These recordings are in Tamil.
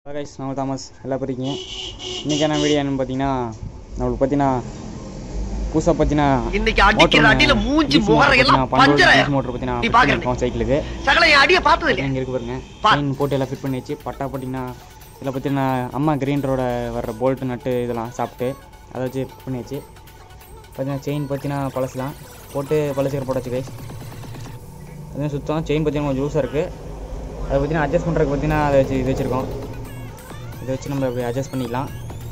ஹலோ கைஸ் நான் தாமஸ் எல்லாம் எப்படி இருக்கீங்க இன்றைக்கான வீடியோ என்னன்னு பார்த்தீங்கன்னா நம்மளுக்கு பார்த்தீங்கன்னா புதுசாக பார்த்தீங்கன்னா இன்னைக்கு அடிக்கிற அடியில மூஞ்சி முகரையெல்லாம் பஞ்சர மோட்டர் பார்த்தீங்கன்னா நீ fit பாக்குற பண்ணிருக்கோம் சைக்கிளுக்கு சகல என் அடிய பார்த்தது இல்லையா இங்கே இருக்கு பாருங்க பா. செயின் போட்டு எல்லாம் ஃபிட் பண்ணி வச்சு பட்டா பார்த்தீங்கன்னா இதில் பார்த்தீங்கன்னா அம்மா கிரைண்டரோட வர்ற போல்ட்டு நட்டு இதெல்லாம் சாப்பிட்டு அதை வச்சு ஃபிட் பண்ணி வச்சு பார்த்தீங்கன்னா செயின் பார்த்தீங்கன்னா பழசுலாம் போட்டு பழசுக்கிற போட்டாச்சு கைஸ் அதுவும் சுத்தம் செயின் பார்த்தீங்கன்னா கொஞ்சம் லூஸாக இருக்குது அதை பார்த்தீங்கன்னா அட்ஜஸ்ட் பண்ணுறதுக்கு பார்த்தீங்கன்னா அதை வச்சு இது வச்சுருக்கோம் இதை வச்சு நம்ம அப்படி அட்ஜஸ்ட் பண்ணிக்கலாம்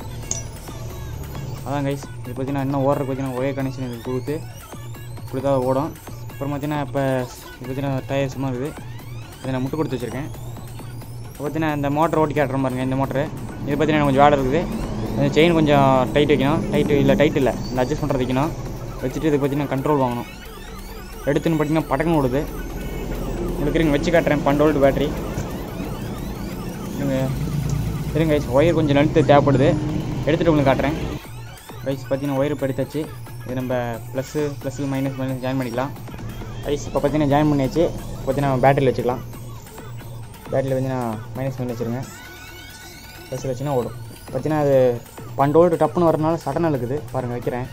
அதான் கைஸ் இது பார்த்தீங்கன்னா இன்னும் ஓடுறதுக்கு பார்த்தீங்கன்னா ஒரே கனெக்ஷன் இது கொடுத்து கொடுத்தா அது ஓடும் அப்புறம் பார்த்தீங்கன்னா இப்போ இது பார்த்தீங்கன்னா டயர் சும்மா இருக்குது இதை நான் முட்டு கொடுத்து வச்சுருக்கேன் இப்போ பார்த்தீங்கன்னா இந்த மோட்டர் ஓட்டி காட்டுற பாருங்க இந்த மோட்டரு இது பார்த்தீங்கன்னா கொஞ்சம் வேலை இருக்குது இந்த செயின் கொஞ்சம் டைட் வைக்கணும் டைட் இல்லை டைட் இல்லை இந்த அட்ஜஸ்ட் பண்ணுறது வைக்கணும் வச்சுட்டு இதுக்கு பார்த்தீங்கன்னா கண்ட்ரோல் வாங்கணும் எடுத்துன்னு பார்த்தீங்கன்னா படக்குன்னு ஓடுது உங்களுக்கு இருங்க வச்சு காட்டுறேன் பண்டோல்டு பேட்டரி இருங்க இருங்க கைஸ் ஒயர் கொஞ்சம் நழுத்து தேவைப்படுது எடுத்துகிட்டு உங்களுக்கு காட்டுறேன் கைஸ் பார்த்தீங்கன்னா ஒயர் இப்போ எடுத்தாச்சு இது நம்ம plus plus minus minus join பண்ணிக்கலாம் கைஸ் இப்போ பார்த்தீங்கன்னா ஜாயின் பண்ணியாச்சு பார்த்தீங்கன்னா பேட்டரியில் வச்சுக்கலாம் பேட்டரியில் பார்த்தீங்கன்னா மைனஸ் பண்ணி வச்சுருங்க ப்ளஸில் வச்சுன்னா ஓடும் பார்த்தீங்கன்னா அது பண்டோல்டு டப்புன்னு வரனால சடனாக இருக்குது பாருங்கள் வைக்கிறேன்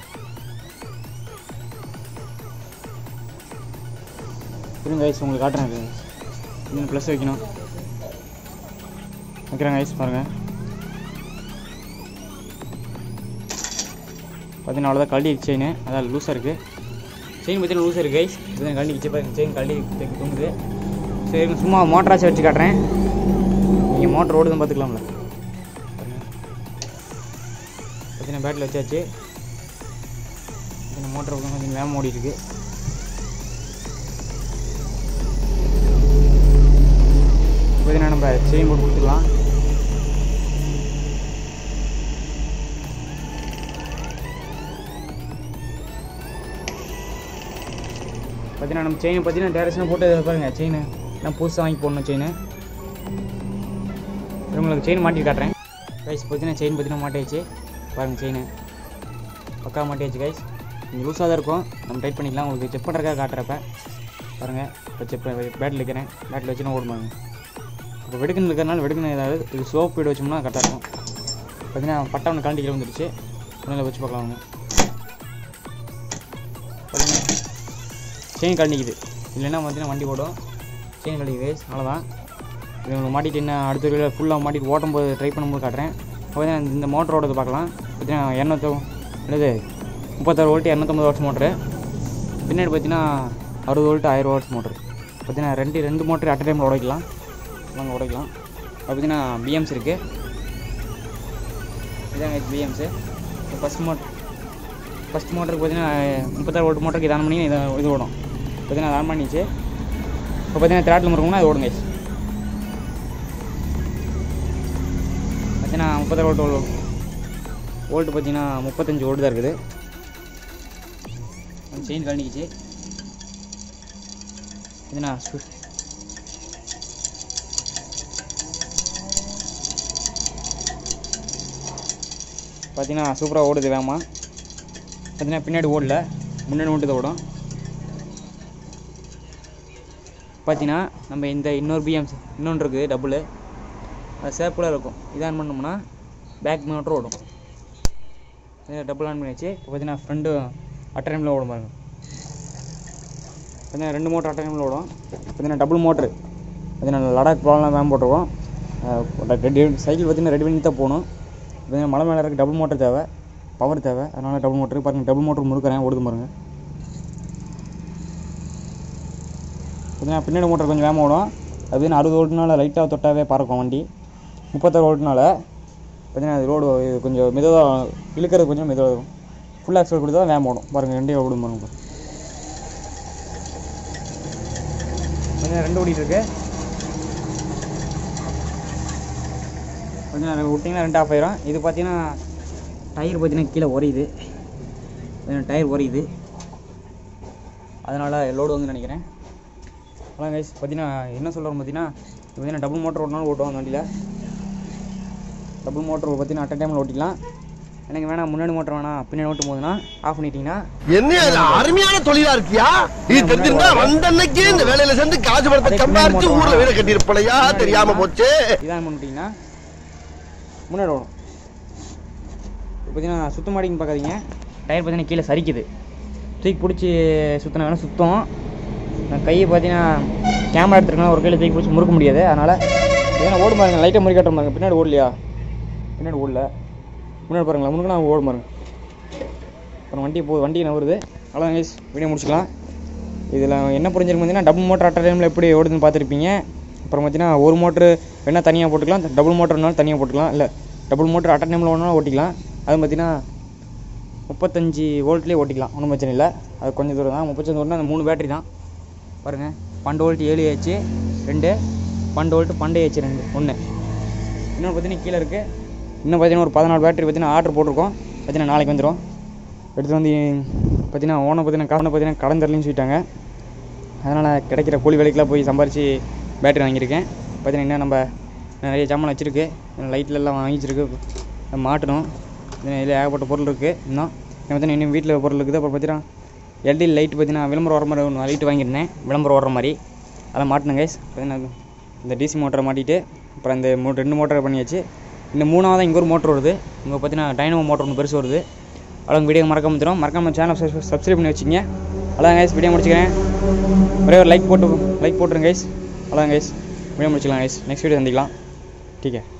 இருங்க கைஸ் உங்களுக்கு காட்டுறேன் இது இன்னும் ப்ளஸ் வைக்கணும் வைக்கிறேன் கைஸ் பாருங்கள் பார்த்தீங்கன்னா அவ்வளோதான் கழட்டி செயின் அதான் லூஸாக இருக்குது செயின் பார்த்தீங்கன்னா லூஸாக இருக்குது கைஸ் இதுதான் கழட்டி வச்சு பாருங்க செயின் கழட்டி தூக்கி தூங்குது சரி இருங்க, சும்மா மோட்டராச்சும் வச்சு காட்டுறேன் நீங்கள் மோட்டர் ஓடுதுன்னு பார்த்துக்கலாம்ல பாருங்க. பார்த்தீங்கன்னா பேட்டில் வச்சாச்சு பார்த்தீங்கன்னா மோட்டர் கொஞ்சம் வேகம் ஓடிட்டு இருக்கு பார்த்தீங்கன்னா நம்ம செயின் போட்டு கொடுத்துக்கலாம் பார்த்தீங்கன்னா நம்ம செயின் பார்த்தீங்கன்னா டேரக்ஷனாக போட்டு இதை பாருங்க செயின் நான் புதுசாக வாங்கி போடணும் செயின் உங்களுக்கு செயின் மாட்டி காட்டுறேன் கைஸ் பார்த்தீங்கன்னா செயின் பார்த்தீங்கன்னா மாட்டியாச்சு பாருங்கள் செயின் பக்கா மாட்டியாச்சு கைஸ் கொஞ்சம் லூஸாக தான் இருக்கும் நம்ம டைட் பண்ணிக்கலாம் உங்களுக்கு செக் பண்ணுறக்காக காட்டுறப்ப பாருங்கள் இப்போ செக் பேட்டில் வைக்கிறேன் பேட்டில் வச்சுன்னா ஓடுமாங்க இப்போ வெடுக்குன்னு இருக்கிறனால வெடுக்குன்னு ஏதாவது இது சோப் வீடு வச்சோம்னா கரெக்டாக இருக்கும் பார்த்தீங்கன்னா பட்டா ஒன்று கழட்டி கீழே வந்துருச்சு ஒன்றில் வச்சு பார்க்கலாம் வாங்க. பார்த்தீங்கன்னா செயின் கழட்டிக்குது இல்லைன்னா பார்த்தீங்கன்னா வண்டி ஓடும் செயின் கழட்டிக்குது அவ்வளோதான் இது உங்களுக்கு மாட்டிட்டு என்ன அடுத்த வீடியோ ஃபுல்லாக மாட்டிட்டு ஓட்டும் போது ட்ரை பண்ணும்போது காட்டுறேன் பார்த்தீங்கன்னா இந்த மோட்டர் ஓடுறது பார்க்கலாம் பார்த்தீங்கன்னா இரநூத்தி என்னது முப்பத்தாறு வோல்ட் இரநூத்தம்பது வாட்ஸ் மோட்ரு பின்னாடி பார்த்தீங்கன்னா அறுபது வோல்ட் ஆயிரம் வாட்ஸ் மோட்ரு பார்த்தீங்கன்னா ரெண்டு ரெண்டு மோட்டர் அட் டைமில் உடைக்கலாம் வாங்க உடைக்கலாம் அது பார்த்தீங்கன்னா பிஎம்ஸ் இருக்குது இதாங்க பிஎம்ஸு ஃபஸ்ட் மோட்டர் ஃபஸ்ட் மோட்டருக்கு பார்த்தீங்கன்னா முப்பத்தாறு வோல்ட் மோட்டருக்கு இது ஆன் பண்ணி இது இது ஓடும் பார்த்தீங்கன்னா அது ஆன் பண்ணிச்சு இப்போ பார்த்தீங்கன்னா திராட்டில் இருக்கும்னா அது ஓடுங்க பார்த்தீங்கன்னா முப்பத்தாறு வோல்ட் வோல்ட் பார்த்தீங்கன்னா முப்பத்தஞ்சு வோல்ட் தான் இருக்குது செயின் கழனிக்குச்சு இதுனா சு பார்த்தீங்கன்னா சூப்பராக ஓடுது வேகமாக பார்த்தீங்கன்னா பின்னாடி ஓடல முன்னாடி மட்டும் தான் ஓடும் பார்த்தீங்கன்னா நம்ம இந்த இன்னொரு பிஎம்ஸ் இன்னொன்று இருக்குது டபுள் அது சேப்பில் இருக்கும் இது ஆன் பண்ணோம்னா பேக் மோட்டர் ஓடும் டபுள் ஆன் பண்ணியாச்சு இப்போ பார்த்தீங்கன்னா ஃப்ரெண்டு அட் டைமில் ஓடும் பாருங்க பார்த்தீங்கன்னா ரெண்டு மோட்டர் அட் டைமில் ஓடும் பார்த்தீங்கன்னா டபுள் மோட்ரு பார்த்தீங்கன்னா லடாக் ப்ராப்ளம் தான் போட்டிருக்கோம் ரெடி சைக்கிள் பார்த்தீங்கன்னா ரெடி பண்ணி தான் போகணும் பார்த்தீங்கன்னா மலை மேலே இருக்க டபுள் மோட்டர் தேவை பவர் தேவை அதனால் டபுள் மோட்டர் பாருங்கள் டபுள் மோட்டர் முறுக்கிறேன் ஓடுது பாருங்க பார்த்தீங்கன்னா பின்னாடி மோட்டர் கொஞ்சம் வேகமாக ஓடும் அது பார்த்தீங்கன்னா அறுபது வோல்ட்னால லைட்டாக தொட்டாவே பறக்கும் வண்டி முப்பத்தாறு வோல்ட்னால பார்த்தீங்கன்னா அது ரோடு இது கொஞ்சம் மெதுவாக இழுக்கிறது கொஞ்சம் மெதுவாக இருக்கும் ஃபுல் ஆக்சல் கொடுத்தா தான் வேகம் ஓடும் பாருங்கள் ரெண்டே ஓடும் பாருங்க பார்த்தீங்கன்னா ரெண்டு ஓடிட்டு இருக்கு கொஞ்சம் விட்டிங்கன்னா ரெண்டு ஆஃப் ஆயிரும் இது பார்த்தீங்கன்னா டயர் பார்த்தீங்கன்னா கீழே உரையுது பார்த்தீங்கன்னா டயர் உரையுது அதனால் லோடு வந்து நினைக்கிறேன் அதான் கைஸ் பார்த்தீங்கன்னா என்ன சொல்கிறோம் பார்த்தீங்கன்னா இது பார்த்தீங்கன்னா டபுள் மோட்டர் ஓட்டினாலும் ஓட்டுவோம் அந்த வண்டியில் டபுள் மோட்டர் பார்த்தீங்கன்னா அட் டைமில் ஓட்டிக்கலாம் எனக்கு வேணாம் முன்னாடி மோட்டர் வேணாம் பின்னாடி ஓட்டும் போதுன்னா ஆஃப் பண்ணிட்டீங்கன்னா என்ன இது அருமையான தொழிலா இருக்கியா இது தெரிஞ்சிருந்தா வந்த அன்னைக்கே இந்த வேலையில சேர்ந்து காசு பணத்தை சம்பாரிச்சு ஊர்ல வீட கட்டியிருப்பலையா தெரியாம போச்சு இதான் பண்ணிட்டீங்கன்னா முன்னாடி ஓடும் இப்போ பார்த்தீங்கன்னா சுத்த மாட்டிங்கன்னு பார்க்காதீங்க டயர் பார்த்தீங்கன்னா கீழே சரிக்குது தூக்கி பிடிச்சி சுற்றினா வேணால் சுத்தம் நான் கையை பார்த்தீங்கன்னா கேமரா எடுத்துருக்கேன் ஒரு கையில் தூக்கி பிடிச்சி முறுக்க முடியாது அதனால் ஏன்னா ஓடு பாருங்க லைட்டாக முறுக்கி காட்டுற பாருங்க பின்னாடி ஓடலையா பின்னாடி ஓடல முன்னாடி பாருங்களா முன்னாடி நான் ஓடும் பாருங்க அப்புறம் வண்டி போ வண்டி நவருது அவ்வளோ கைஸ் வீடியோ முடிச்சுக்கலாம் இதில் என்ன புரிஞ்சிருக்கு பார்த்தீங்கன்னா டபுள் மோட்டர் அட்ட டைமில் எப்படி ஓடுதுன்னு பார்த்துருப்பீங்க அப்புறம் பார்த்தீங்கன்னா ஒரு மோட்ரு வேணால் தனியாக போட்டுக்கலாம் டபுள் மோட்டர்னாலும் தனியாக போட்டுக்கலாம் இல்லை டபுள் மோட்டர் அட்ட டைமில் ஒன்றாலும் ஓட்டிக்கலாம் அது பார்த்தீங்கன்னா முப்பத்தஞ்சு வோல்ட்லேயே ஓட்டிக்கலாம் ஒன்றும் பிரச்சனை இல்லை அது கொஞ்சம் தூரம் தான் முப்பத்தஞ்சு வோல்ட்னா அந்த மூணு பேட்டரி தான் பாருங்கள் பன்னெண்டு வோல்ட் ஏழு ஏச்சு ரெண்டு பன்னெண்டு வோல்ட் பன்னெண்டு ஏச்சு ரெண்டு ஒன்று இன்னொன்று பார்த்தீங்கன்னா கீழே இருக்குது இன்னும் பார்த்தீங்கன்னா ஒரு பதினாலு பேட்டரி பார்த்தீங்கன்னா ஆர்டர் போட்டிருக்கோம் பார்த்தீங்கன்னா நாளைக்கு வந்துடும் எடுத்து வந்து பார்த்தீங்கன்னா ஓனை பார்த்தீங்கன்னா காரணம் பார்த்தீங்கன்னா கடன் தரலன்னு சொல்லிட்டாங்க அதனால் கிடைக்கிற கூலி வேலைக்கெலாம் போய் சம்பாரித்து பேட்டரி வாங்கியிருக்கேன் பார்த்தீங்கன்னா இன்னும் நம்ம நிறைய ஜாமான் வச்சுருக்கு லைட்ல எல்லாம் வாங்கி வச்சிருக்கு மாட்டணும் இன்னும் இதில் ஏகப்பட்ட பொருள் இருக்குது இன்னும் இன்னும் பார்த்தீங்கன்னா இன்னும் வீட்டில் பொருள் இருக்குது அப்புறம் பார்த்தீங்கன்னா எல்டி லைட் பார்த்தீங்கன்னா விளம்பரம் வர மாதிரி ஒன்று லைட் வாங்கியிருந்தேன் விளம்பரம் வர்ற மாதிரி அதெல்லாம் மாட்டினேன் கைஸ் பார்த்தீங்கன்னா இந்த டிசி மோட்டரை மாட்டிட்டு அப்புறம் இந்த மூ ரெண்டு மோட்டரை பண்ணியாச்சு இந்த மூணாவது இங்கே ஒரு மோட்டர் வருது இங்கே பார்த்தீங்கன்னா டைனமோ மோட்டர் ஒன்று பெருசு வருது அவ்வளோ வீடியோ மறக்காம தரும் மறக்காம சேனல் சப்ஸ்கிரைப் பண்ணி வச்சுங்க அவ்வளோதான் கைஸ் வீடியோ முடிச்சுக்கிறேன் ஒரே ஒரு லைக் போட்டு லைக் போட்டுருங்க கைஸ் அவ்வளோதான் கைஸ் வீடியோ முடிச்சுக்கலாம் கைஸ் நெக்ஸ்ட் வீடியோ சந்திக்கலாம் டீக்கே